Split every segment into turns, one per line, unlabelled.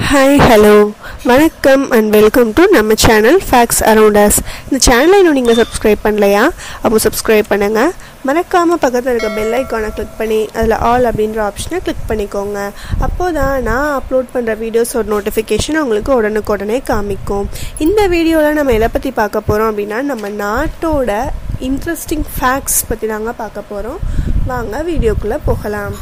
hi hello வணக்கம் and welcome to நம்ம channel facts around us இந்த சேனலை இன்னும் நீங்கள் சப்ஸ்கிரைப் பண்ணலையா அப்போ சப்ஸ்கிரைப் பண்ணுங்கள் மறக்காமல் பக்கத்தில் இருக்க பெல் ஐக்கானை கிளிக் பண்ணி அதில் ஆல் அப்படின்ற ஆப்ஷனை கிளிக் பண்ணிக்கோங்க அப்போ தான் நான் அப்லோட் பண்ணுற வீடியோஸோட நோட்டிஃபிகேஷன் உங்களுக்கு உடனுக்குடனே காமிக்கும் இந்த வீடியோவில் நம்ம எதை பற்றி பார்க்க போகிறோம் அப்படின்னா நம்ம நாட்டோட இன்ட்ரெஸ்டிங் ஃபேக்ட்ஸ் பற்றி தாங்க பார்க்க போகிறோம் வாங்க வீடியோக்குள்ளே போகலாம்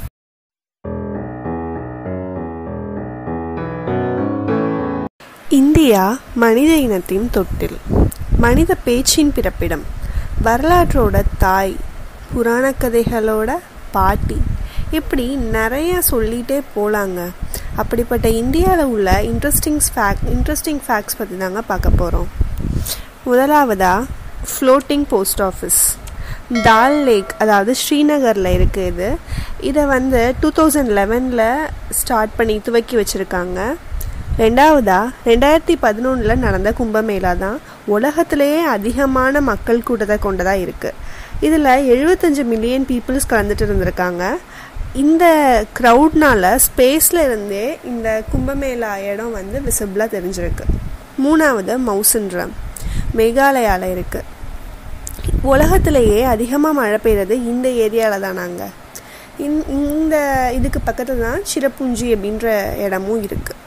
இந்தியா மனித இனத்தின் தொட்டில் மனித பேச்சின் பிறப்பிடம் வரலாற்றோட தாய் புராண கதைகளோட பாட்டி இப்படி நிறைய சொல்லிகிட்டே போகலாங்க அப்படிப்பட்ட இந்தியாவில் உள்ள இன்ட்ரெஸ்டிங் ஃபேக்ட் இன்ட்ரெஸ்டிங் ஃபேக்ட்ஸ் பற்றி தாங்க பார்க்க போகிறோம் முதலாவதாக floating post office Dal lake அதாவது ஸ்ரீநகரில் இருக்குது இது இதை வந்து டூ தௌசண்ட் லெவனில் ஸ்டார்ட் பண்ணி துவக்கி வச்சுருக்காங்க ரெண்டாவதா ரெண்டாயிரத்தி பதினொன்றில் நடந்த கும்பமேளா தான் உலகத்திலேயே அதிகமான மக்கள் கூட்டத்தை கொண்டதாக இருக்குது இதில் எழுபத்தஞ்சு மில்லியன் பீப்புள்ஸ் கலந்துட்டு இருந்திருக்காங்க இந்த க்ரௌட்னால ஸ்பேஸில் இருந்தே இந்த கும்பமேளா இடம் வந்து விசிபிளாக தெரிஞ்சிருக்கு மூணாவது மவுசின்ரம் மேகாலயாவில் இருக்குது உலகத்திலேயே அதிகமாக மழை பெய்கிறது இந்த ஏரியாவில் தான் நாங்கள் இந்த இதுக்கு பக்கத்தில் தான் சிறப்புஞ்சி அப்படின்ற இடமும் இருக்குது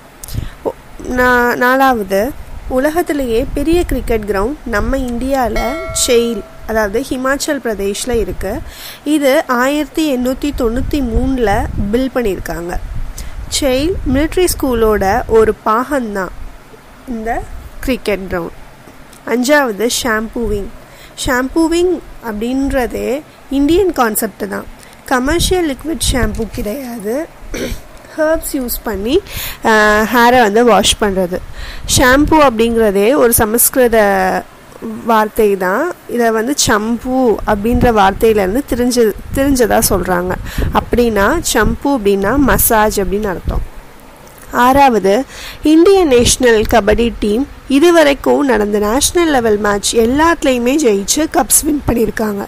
நாலாவது உலகத்திலேயே பெரிய கிரிக்கெட் கிரவுண்ட் நம்ம இந்தியாவில் செயில் அதாவது ஹிமாச்சல் பிரதேஷில் இருக்குது இது ஆயிரத்தி எண்ணூற்றி தொண்ணூற்றி மூணில் பில் பண்ணியிருக்காங்க செயில் மிலிட்ரி ஸ்கூலோட ஒரு பாகம்தான் இந்த கிரிக்கெட் கிரவுண்ட் அஞ்சாவது ஷாம்பூவிங் ஷாம்பூவிங் அப்படின்றதே இந்தியன் கான்செப்ட் தான் கமர்ஷியல் லிக்விட் ஷாம்பூ கிடையாது ஹர்ப்ஸ் யூஸ் பண்ணி ஹேரை வந்து வாஷ் பண்ணுறது ஷாம்பு அப்படிங்கிறதே ஒரு சமஸ்கிருத வார்த்தை தான் இதை வந்து சம்பு அப்படின்ற வார்த்தையிலேருந்து தெரிஞ்ச தெரிஞ்சதாக சொல்கிறாங்க அப்படின்னா சம்பு அப்படின்னா மசாஜ் அப்படின்னு அர்த்தம் ஆறாவது இந்தியன் நேஷ்னல் கபடி டீம் இதுவரைக்கும் நடந்த நேஷ்னல் லெவல் மேட்ச் எல்லாத்துலேயுமே ஜெயிச்சு கப்ஸ் வின் பண்ணியிருக்காங்க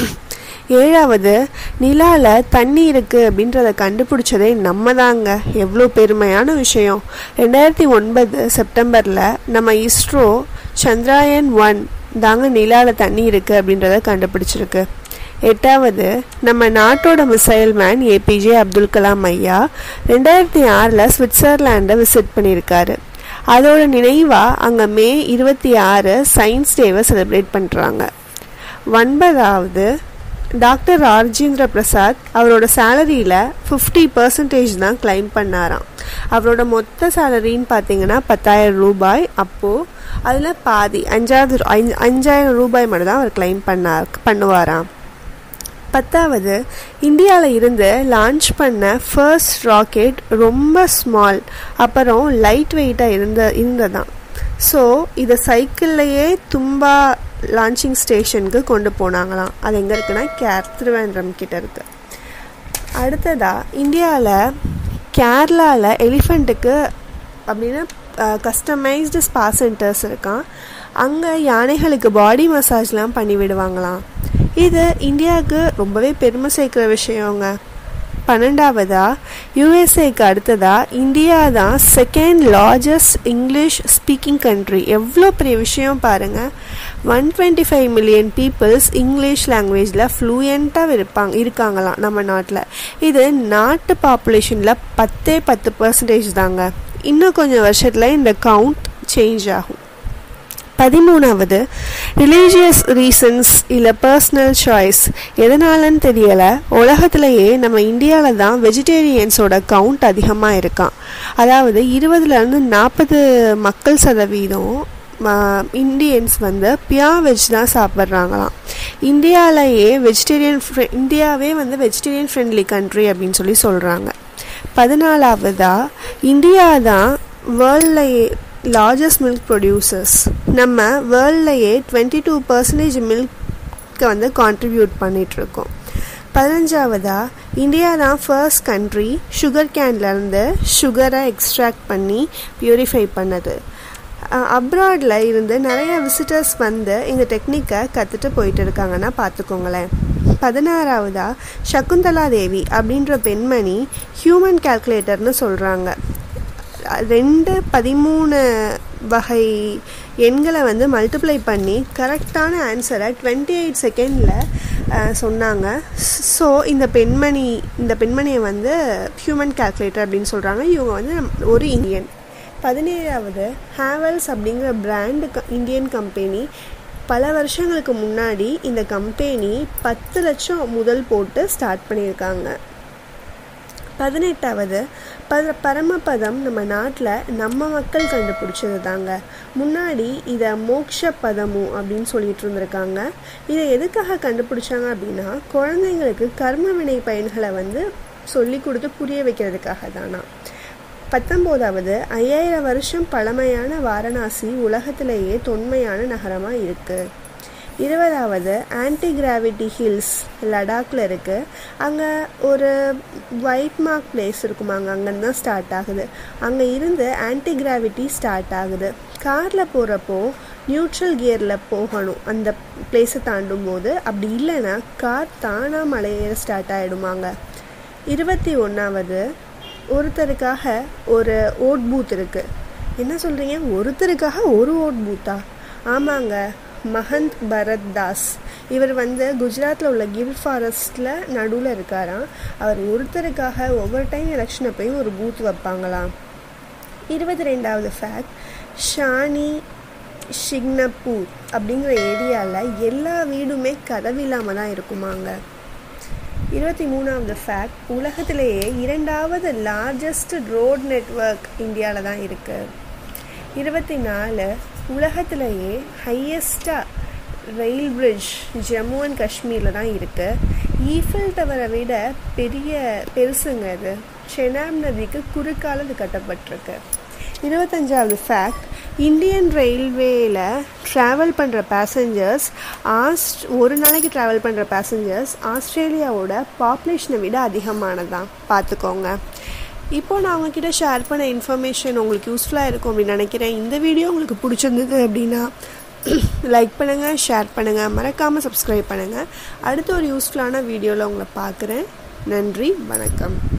ஏழாவது நிலாவில் தண்ணி இருக்குது அப்படின்றத கண்டுபிடிச்சதே நம்ம தாங்க எவ்வளோ பெருமையான விஷயம் ரெண்டாயிரத்தி ஒன்பது செப்டம்பரில் நம்ம இஸ்ரோ சந்திராயன் ஒன் தாங்க நிலாவில் தண்ணி இருக்குது அப்படின்றத கண்டுபிடிச்சிருக்கு எட்டாவது நம்ம நாட்டோட மிசைல் மேன் ஏபிஜே அப்துல் கலாம் ஐயா ரெண்டாயிரத்தி ஆறில் சுவிட்சர்லாண்டை விசிட் பண்ணியிருக்காரு அதோட நினைவாக அங்கே மே இருபத்தி ஆறு சயின்ஸ் டேவை செலிப்ரேட் பண்ணுறாங்க ஒன்பதாவது டாக்டர் ராஜேந்திர பிரசாத் அவரோட சேலரியில் ஃபிஃப்டி பர்சன்டேஜ் தான் கிளைம் பண்ணாராம் அவரோட மொத்த சேலரின்னு பார்த்தீங்கன்னா பத்தாயிரம் ரூபாய் அப்போது அதில் பாதி அஞ்சாவது அஞ்சாயிரம் ரூபாய் மட்டும் தான் அவர் கிளைம் பண்ணார் பண்ணுவாராம் பத்தாவது இந்தியாவில் இருந்து லான்ச் பண்ண ஃபர்ஸ்ட் ராக்கெட் ரொம்ப ஸ்மால் அப்புறம் லைட் வெயிட்டாக இருந்த இருந்ததான் ஸோ இதை சைக்கிள்லையே தும்பா லான்ச்சிங் ஸ்டேஷனுக்கு கொண்டு போனாங்களாம் அது எங்கே இருக்குன்னா கேர் திருவேந்திரம் கிட்ட இருக்கு அடுத்ததாக இந்தியாவில் கேரளாவில் எலிஃபண்ட்டுக்கு அப்படின்னு கஸ்டமைஸ்டு ஸ்பா சென்டர்ஸ் இருக்கான் அங்கே யானைகளுக்கு பாடி மசாஜ்லாம் பண்ணி விடுவாங்களாம் இது இந்தியாவுக்கு ரொம்பவே பெருமை சேர்க்குற விஷயங்க பன்னெண்டாவதா யூஎஸ்ஏக்கு அடுத்ததா இந்தியா தான் second largest English speaking country எவ்வளோ பெரிய விஷயம் பாருங்கள் one twenty five million peoples English லாங்குவேஜில் ஃப்ளூயண்ட்டாக இருப்பாங்க இருக்காங்களாம் நம்ம நாட்டில் இது நாட்டு பாப்புலேஷனில் பத்தே பத்து பர்சன்டேஜ் தாங்க இன்னும் கொஞ்சம் வருஷத்தில் இந்த கவுண்ட் சேஞ்ச் ஆகும் பதிமூணாவது ரிலீஜியஸ் ரீசன்ஸ் இல்லை பர்சனல் சாய்ஸ் எதனாலன்னு தெரியலை உலகத்திலேயே நம்ம இந்தியாவில் தான் வெஜிடேரியன்ஸோட கவுண்ட் அதிகமாக இருக்கான் அதாவது இருபதுலேருந்து நாற்பது மக்கள் சதவீதம் இந்தியன்ஸ் வந்து பியா வெஜ் தான் சாப்பிட்றாங்களாம் இந்தியாவிலேயே வெஜிடேரியன் இந்தியாவே வந்து வெஜிடேரியன் ஃப்ரெண்ட்லி கண்ட்ரி அப்படின்னு சொல்லி சொல்கிறாங்க பதினாலாவதாக இந்தியா தான் வேர்ல்ட்லேயே லார்ஜஸ்ட் மில்க் ப்ரொடியூசர்ஸ் நம்ம வேர்ல்ட்லையே டுவெண்ட்டி டூ பர்சன்டேஜ் மில்க்கை வந்து கான்ட்ரிபியூட் பண்ணிகிட்ருக்கோம் பதினஞ்சாவதாக இந்தியா தான் ஃபர்ஸ்ட் கண்ட்ரி சுகர் கேன்லேருந்து சுகரை எக்ஸ்ட்ராக்ட் பண்ணி ப்யூரிஃபை பண்ணது அப்ராடில் இருந்து நிறைய விசிட்டர்ஸ் வந்து இந்த டெக்னிக்கை கற்றுட்டு போயிட்டு இருக்காங்கன்னா பார்த்துக்கோங்களேன் பதினாறாவதா சகுந்தலா தேவி அப்படின்ற பெண்மணி ஹியூமன் கால்குலேட்டர்னு சொல்கிறாங்க ரெண்டு பதிமூணு வகை எண்களை வந்து மல்டிப்ளை பண்ணி கரெக்டான ஆன்சரை டுவெண்ட்டி எயிட் செகண்டில் சொன்னாங்க ஸோ இந்த பெண்மணி இந்த பெண்மணியை வந்து ஹியூமன் கால்குலேட்டர் அப்படின்னு சொல்கிறாங்க இவங்க வந்து நம்- ஒரு இந்தியன் பதினேழாவது ஹேவல்ஸ் அப்படிங்கிற பிராண்டு இந்தியன் கம்பெனி பல வருஷங்களுக்கு முன்னாடி இந்த கம்பெனி பத்து லட்சம் முதல் போட்டு ஸ்டார்ட் பண்ணியிருக்காங்க பதினெட்டாவது பத பரமபதம் நம்ம நாட்டில் நம்ம மக்கள் கண்டுபிடிச்சது தாங்க முன்னாடி இதை மோக்ஷ பதமு அப்படின்னு சொல்லிட்டு இருந்திருக்காங்க இதை எதுக்காக கண்டுபிடிச்சாங்க அப்படின்னா குழந்தைங்களுக்கு கர்ம வினை பயன்களை வந்து சொல்லி கொடுத்து புரிய வைக்கிறதுக்காக தானா பத்தொம்போதாவது ஐயாயிரம் வருஷம் பழமையான வாரணாசி உலகத்திலேயே தொன்மையான நகரமாக இருக்குது இருபதாவது ஆன்டி கிராவிட்டி ஹில்ஸ் லடாக்ல இருக்குது அங்கே ஒரு ஒயிட் மார்க் பிளேஸ் இருக்குமாங்க அங்கேருந்து தான் ஸ்டார்ட் ஆகுது அங்கே இருந்து ஆன்டி கிராவிட்டி ஸ்டார்ட் ஆகுது காரில் போகிறப்போ நியூட்ரல் கியரில் போகணும் அந்த பிளேஸை தாண்டும் போது அப்படி இல்லைன்னா கார் தானாக மலையேற ஸ்டார்ட் ஆகிடுமாங்க இருபத்தி ஒன்றாவது ஒருத்தருக்காக ஒரு ஓட் பூத் இருக்குது என்ன சொல்கிறீங்க ஒருத்தருக்காக ஒரு ஓட் பூத்தா ஆமாங்க மஹந்த் பரத் தாஸ் இவர் வந்து குஜராத்தில் உள்ள கிர் ஃபாரஸ்ட்டில் நடுவில் இருக்காராம் அவர் ஒருத்தருக்காக ஒவ்வொரு டைம் எலெக்ஷன் அப்பயும் ஒரு பூத் வைப்பாங்களாம் இருபத்தி ரெண்டாவது ஃபேக்ட் ஷானி ஷிக்னப்பூர் அப்படிங்கிற ஏரியாவில் எல்லா வீடுமே கதவில்லாமல் தான் இருக்குமாங்க இருபத்தி மூணாவது ஃபேக்ட் உலகத்திலேயே இரண்டாவது லார்ஜஸ்ட் ரோட் நெட்வொர்க் இந்தியாவில் தான் இருக்குது இருபத்தி நாலு உலகத்திலேயே ஹையஸ்டாக ரயில் பிரிட்ஜ் ஜம்மு அண்ட் காஷ்மீரில் தான் இருக்குது ஈஃபில் டவரை விட பெரிய பெருசுங்க இது செனாப் நதிக்கு குறுக்கால இது கட்டப்பட்டிருக்கு இருபத்தஞ்சாவது ஃபேக்ட் இந்தியன் ரயில்வேயில் ட்ராவல் பண்ணுற பேசஞ்சர்ஸ் ஆஸ்ட் ஒரு நாளைக்கு ட்ராவல் பண்ணுற பேசஞ்சர்ஸ் ஆஸ்திரேலியாவோட பாப்புலேஷனை விட அதிகமானதான் பார்த்துக்கோங்க இப்போ நான் உங்ககிட்ட ஷேர் பண்ண இன்ஃபர்மேஷன் உங்களுக்கு யூஸ்ஃபுல்லாக இருக்கும் அப்படின்னு நினைக்கிறேன் இந்த வீடியோ உங்களுக்கு பிடிச்சிருந்தது அப்படின்னா லைக் பண்ணுங்கள் ஷேர் பண்ணுங்கள் மறக்காமல் சப்ஸ்கிரைப் பண்ணுங்கள் அடுத்த ஒரு யூஸ்ஃபுல்லான வீடியோவில் உங்களை பார்க்குறேன் நன்றி வணக்கம்